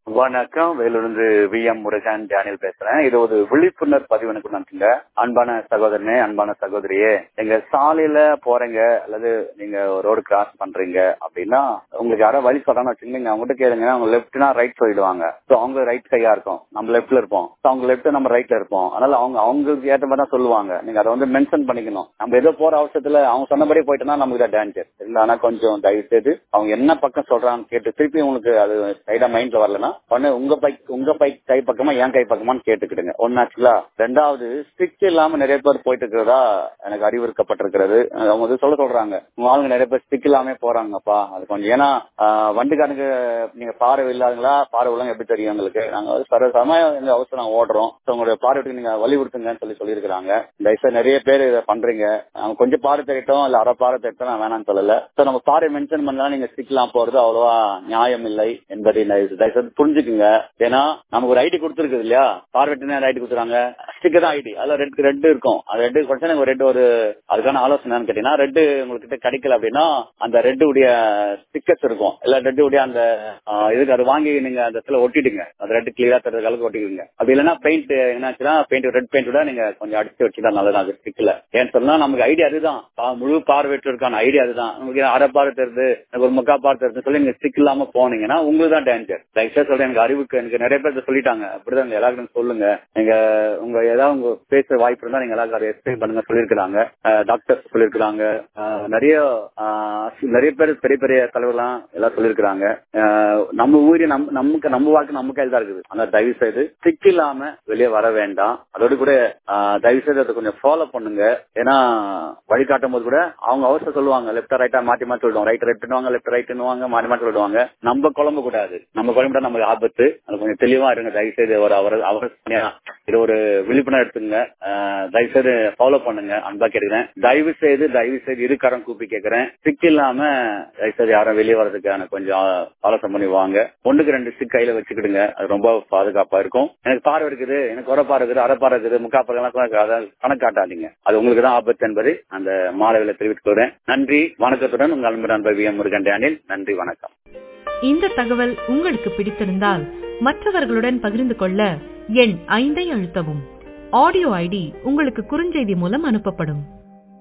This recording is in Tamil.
வணக்கம் வேலூர்ந்து வி எம் முருகன் டேனியல் பேசுறேன் இது ஒரு விழிப்புணர்வு பதிவு எனக்கு நினைச்சுங்க அன்பான சகோதரனே அன்பான சகோதரியே எங்க சாலையில போறீங்க அல்லது நீங்க ரோடு கிராஸ் பண்றீங்க அப்படின்னா உங்களுக்கு யாரோ வழி சொல்றான்னு வச்சுக்கோங்க அவங்ககிட்ட கேளுங்க அவங்க லெப்ட்னா ரைட் சொல்லிடுவாங்க ஸோ அவங்க ரைட் கையா இருக்கும் நம்ம லெப்ட்ல இருப்போம் ஸோ அவங்க லெப்ட் நம்ம ரைட்ல இருப்போம் அதனால அவங்க அவங்களுக்கு ஏற்ற மாதிரி தான் சொல்லுவாங்க நீங்க அதை வந்து மென்ஷன் பண்ணிக்கணும் நம்ம ஏதோ போற அவசரத்துல அவங்க சொன்னபடி போயிட்டோம்னா நமக்கு தான் டேஞ்சர் இல்லை ஆனா கொஞ்சம் தயவு செய்து அவங்க என்ன பக்கம் சொல்றான்னு கேட்டு திருப்பி உங்களுக்கு அது சைடா மைண்ட்ல வரலன்னா ஒண்ணு உங்க பைக் உங்க பைக் கை பக்கமா என் கை பக்கமான்னு கேட்டுக்கிடுங்க ஒன்னாச்சுங்களா ரெண்டாவது ஸ்டிக் இல்லாம நிறைய பேர் போயிட்டு இருக்கிறதா எனக்கு அறிவுறுக்கப்பட்டிருக்கிறது அவங்க வந்து சொல்ல சொல்றாங்க உங்க ஆளுங்க நிறைய பேர் ஸ்டிக் இல்லாம போறாங்கப்பா அது கொஞ்சம் ஏன்னா ஆஹ், வண்டிக்காரனுக்கு நீங்க பார்வை இல்லாதங்களா பார்வை உள்ளவங்க எப்படி தெரியும் உங்களுக்கு நாங்க வந்து சரசமா எங்க அவசரம் ஓடுறோம் So, உங்களுடைய பார்வைக்கு நீங்க வலியுறுத்துங்கன்னு சொல்லி சொல்லியிருக்கிறாங்க தயவுசெய்து நிறைய பேர் இதை பண்றீங்க அவங்க கொஞ்சம் பாறை தெரியட்டும் இல்ல அரை பாறை தெரியட்டும் நான் வேணாம்னு சொல்லல சோ நம்ம பாறை மென்ஷன் பண்ணலாம் நீங்க ஸ்டிக்லாம் போறது அவ்வளவா நியாயம் இல்லை என்பதை தயவு தயவுசெய்து புரிஞ்சுக்குங்க ஏன்னா நமக்கு ஒரு ஐடி கொடுத்துருக்குது இல்லையா பார்வைட்டு ஐடி கொடுத்துறாங்க ஸ்டிக்கர் தான் ஐடி அதுல ரெட் ரெட் இருக்கும் அது ரெட்டு குறைச்சா எனக்கு ரெட் ஒரு அதுக்கான ஆலோசனை கேட்டீங்கன்னா ரெட் உங்ககிட்ட கிடைக்கல அப்படின்னா அந்த ரெட் உடைய ஸ்டிக்கர்ஸ் இருக்கும் இல்ல ரெட் உடைய அந்த ஆ, இதுக்கு அது வாங்கி நீங்க அந்த இடத்துல ஒட்டிடுங்க அந்த ரெட் கிளியரா தர அளவுக்கு ஒட்டிடுங்க அப்படி இல்லைன்னா பெயிண்ட் என்னாச்சுன்னா பெயிண்ட் ரெட் பெயிண்ட் விட நீங்க கொஞ்சம் அடிச்சு வச்சுட்டா நல்லது அது ஸ்டிக்ல ஏன்னு சொன்னா நமக்கு ஐடியா அதுதான் பா- முழு பார்வையற்றதுக்கான ஐடியா அதுதான் உங்களுக்கு அரை பார்வை தெரியுது எனக்கு ஒரு முக்கா பார்வை தெரியுது சொல்லி நீங்க ஸ்டிக் இல்லாம போனீங்கன்னா உங்களுக்கு தான் டேஞ்சர் தயவுசெய்து சொல்றேன் எனக்கு அறிவுக்கு எனக்கு நிறைய பேர் இதை சொல்லிட்டாங்க அப்படிதான் எல்லாருக்கும் சொல்லுங்க நீங்க உங்க ஏதாவது உங்க பேசுற வாய்ப்பு இருந்தா நீங்க எல்லாரும் அதை எக்ஸ்பிளைன் பண்ணுங்க சொல்லியிருக்கிறாங்க டாக்டர் சொல்லியிருக்கிறாங்க அஹ், நிறைய அஹ், நிறைய பேர் பெரிய பெரிய தலைவர்லாம் எல்லாம் சொல்லியிருக்கிறாங்க அஹ், நம்ம ஊரே நம்ம நமக்கு நம்ம வாழ்க்கை நம்ம கையில் தான் இருக்குது அந்த தயவு செய்து ஸ்டிக் இல்லாம வெளியே வர வேண்டாம் அதோட கூட அஹ், தயவு செய்து அதை கொஞ்சம் ஃபாலோ பண்ணுங்க ஏன்னா வழிகாட்டும் போது கூட அவங்க அவசரம் சொல்லுவாங்க லெப்டா ரைட்டா மாத்தி மாத்தி சொல்லுவாங்க ரைட் ரைட் பண்ணுவாங்க லெப்ட் ரைட்னுவாங்க மாத்தி மாத்தி சொல்லுவாங்க நம்ம குழம்பு கூடாது நம்ம குழம்புட்டா நமக்கு ஆபத்து அது கொஞ்சம் தெளிவா இருங்க தயவு செய்து ஒரு அவர் அவர் இது ஒரு விழிப்புணர்வு எடுத்துங்க அஹ், தயவு செய்து ஃபாலோ பண்ணுங்க அன்பா கேட்கிறேன் தயவு செய்து தயவு செய்து இருக்காரம் கூப்பி கேட்கிறேன் ஸ்டிக் இல்லாம தயவு செய்து யாரும் வெளியே வர்றதுக்கான கொஞ்சம் ஆலோசனை பண்ணி வாங்க ஒண்ணுக்கு ரெண்டு ஸ்டிக் கையில வச்சுக்கிடுங்க அது ரொம்ப பாதுகாப்பா இருக்கும் எனக்கு பார்வை இருக்குது எனக்கு ஒரு பார்வை இருக்குது அரை பார்வை இருக்குது முக்கா பார்வை கணக்கு காட்டாதீங்க அது உங்களுக்கு தான் ஆபத்து என்பதை அந்த மாணவர்களை தெரிவித்துக் கொள்றேன் நன்றி வணக்கத்துடன் உங்கள் அன்பு நண்பர் வி எம் முருகன் டேனில் நன்றி வணக்கம் இந்த தகவல் உங்களுக்கு பிடித்திருந்தால் மற்றவர்களுடன் பகிர்ந்து கொள்ள எண் ஐந்தை அழுத்தவும் ஆடியோ ஐடி உங்களுக்கு குறுஞ்செய்தி மூலம் அனுப்பப்படும்